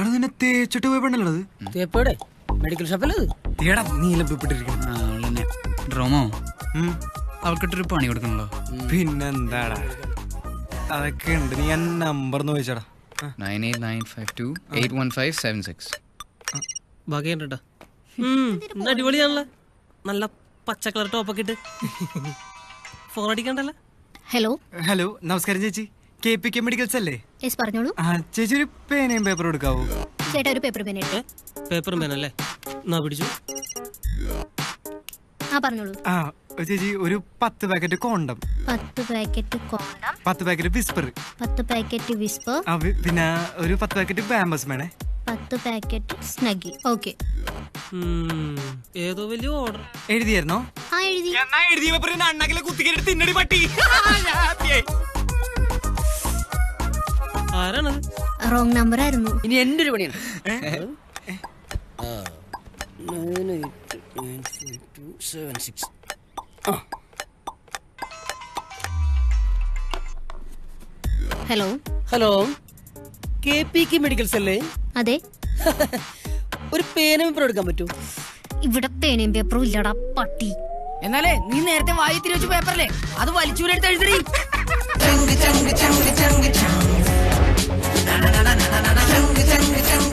അവിടെ നിന്നെ തേച്ചിട്ട് പോയി പെണ്ണല്ലത് തേപ്പേടെ മെഡിക്കൽ ഷോപ്പല്ലത് തീടാ നീലം പിപ്പിട്ടിരിക്കണം ആ, അവളെന്നെ. ഡ്രോമോ അവൾക്കിട്ടൊരു പണി കൊടുക്കണല്ലോ പിന്നെന്താടാ അതൊക്കെ ഉണ്ട് നീ ആ നമ്പർ ഒന്ന് ചോദിച്ചടാ nine eight nine five two eight one five seven six ബാക്കി കണ്ടാ അടിപൊളിയാണല്ലോ നല്ല പച്ച കളർ ടോപ്പൊക്കെ ഇട്ട് ഫോൺ അടിക്കണ്ടല്ലോ ഹലോ ഹലോ നമസ്കാരം ചേച്ചി കെ പി കെ മെഡിക്കൽസ് അല്ലേ യെസ് പറഞ്ഞോളൂ ആ ചേച്ചി ഒരു പേനയും പേപ്പറും എടുക്കാവോ ചേട്ടാ ഒരു പേപ്പർ പേന ഏ പേപ്പറും പേനല്ലേ എന്നാ പിടിച്ചു ആ പറഞ്ഞോളൂ ആ ചേച്ചി ഒരു പത്ത് പാക്കറ്റ് കോണ്ടം പത്ത് പാക്കറ്റ് കോണ്ടം പത്ത് പാക്കറ്റ് വിസ്പർ പത്ത് പാക്കറ്റ് വിസ്പർ ആ വി- പിന്നെ ഒരു പത്ത് പാക്കറ്റ് ബാമ്പസ് വേണേ പത്ത് പാക്കറ്റ് സ്നഗി ഓക്കെ ഏതോ വലിയ ഓർഡർ എഴുതിയായിരുന്നോ ആ എഴുതി എന്നാ എഴുതിയ പേപ്പർ അണ്ണാക്കിലെ കുത്തിക്കേട്ട് തിന്നടി പട്ടി ആരാണത് റോങ് നമ്പർ ആയിരുന്നു ഇനി എന്റെ ഒരു പണിയാണ് hello hello K P K medicals അല്ലേ അതെ ഒരു പേന പേപ്പർ എടുക്കാൻ പറ്റൂ ഇവിടെ പേനയും പേപ്പറും ഇല്ലടാ പട്ടി എന്നാലേ നീ നേരത്തെ വായി തിരിച്ചു പേപ്പറല്ലേ അത് വലിച്ചൂരെടുത്ത് എഴുതി ചങ്ക് ചങ്ക് ചങ്ക് ചങ്ക് ചങ്ക്